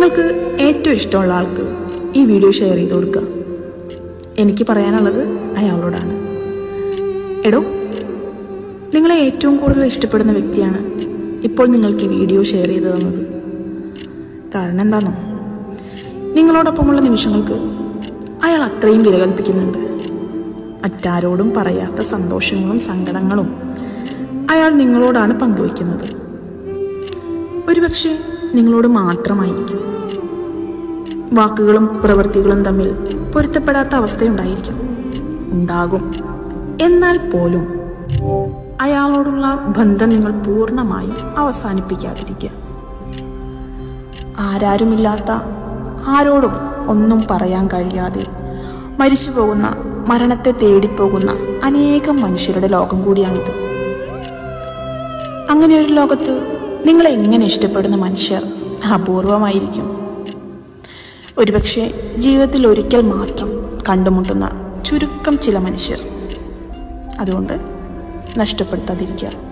നിങ്ങൾക്ക് ഏറ്റവും ഇഷ്ടമുള്ള ആൾക്ക് ഈ വീഡിയോ ഷെയർ ചെയ്ത് കൊടുക്കുക എനിക്ക് പറയാനുള്ളത് അയാളോടാണ് എടോ നിങ്ങളെ ഏറ്റവും കൂടുതൽ ഇഷ്ടപ്പെടുന്ന വ്യക്തിയാണ് ഇപ്പോൾ നിങ്ങൾക്ക് ഈ വീഡിയോ ഷെയർ ചെയ്ത് തന്നത് കാരണം എന്താണോ നിങ്ങളോടൊപ്പമുള്ള നിമിഷങ്ങൾക്ക് അയാൾ അത്രയും വില കൽപ്പിക്കുന്നുണ്ട് മറ്റാരോടും പറയാത്ത സന്തോഷങ്ങളും സങ്കടങ്ങളും അയാൾ നിങ്ങളോടാണ് പങ്കുവെക്കുന്നത് ഒരുപക്ഷെ നിങ്ങളോട് മാത്രമായിരിക്കും വാക്കുകളും പ്രവൃത്തികളും തമ്മിൽ പൊരുത്തപ്പെടാത്ത അവസ്ഥയുണ്ടായിരിക്കും ഉണ്ടാകും എന്നാൽ പോലും അയാളോടുള്ള ബന്ധം നിങ്ങൾ പൂർണ്ണമായും അവസാനിപ്പിക്കാതിരിക്കുക ആരാരുമില്ലാത്ത ആരോടും ഒന്നും പറയാൻ കഴിയാതെ മരിച്ചു പോകുന്ന മരണത്തെ തേടിപ്പോകുന്ന അനേകം മനുഷ്യരുടെ ലോകം കൂടിയാണിത് അങ്ങനെ ഒരു ലോകത്ത് നിങ്ങളെ എങ്ങനെ ഇഷ്ടപ്പെടുന്ന മനുഷ്യർ അപൂർവമായിരിക്കും ഒരുപക്ഷെ ജീവിതത്തിൽ ഒരിക്കൽ മാത്രം കണ്ടുമുട്ടുന്ന ചുരുക്കം ചില മനുഷ്യർ അതുകൊണ്ട് നഷ്ടപ്പെടുത്താതിരിക്കുക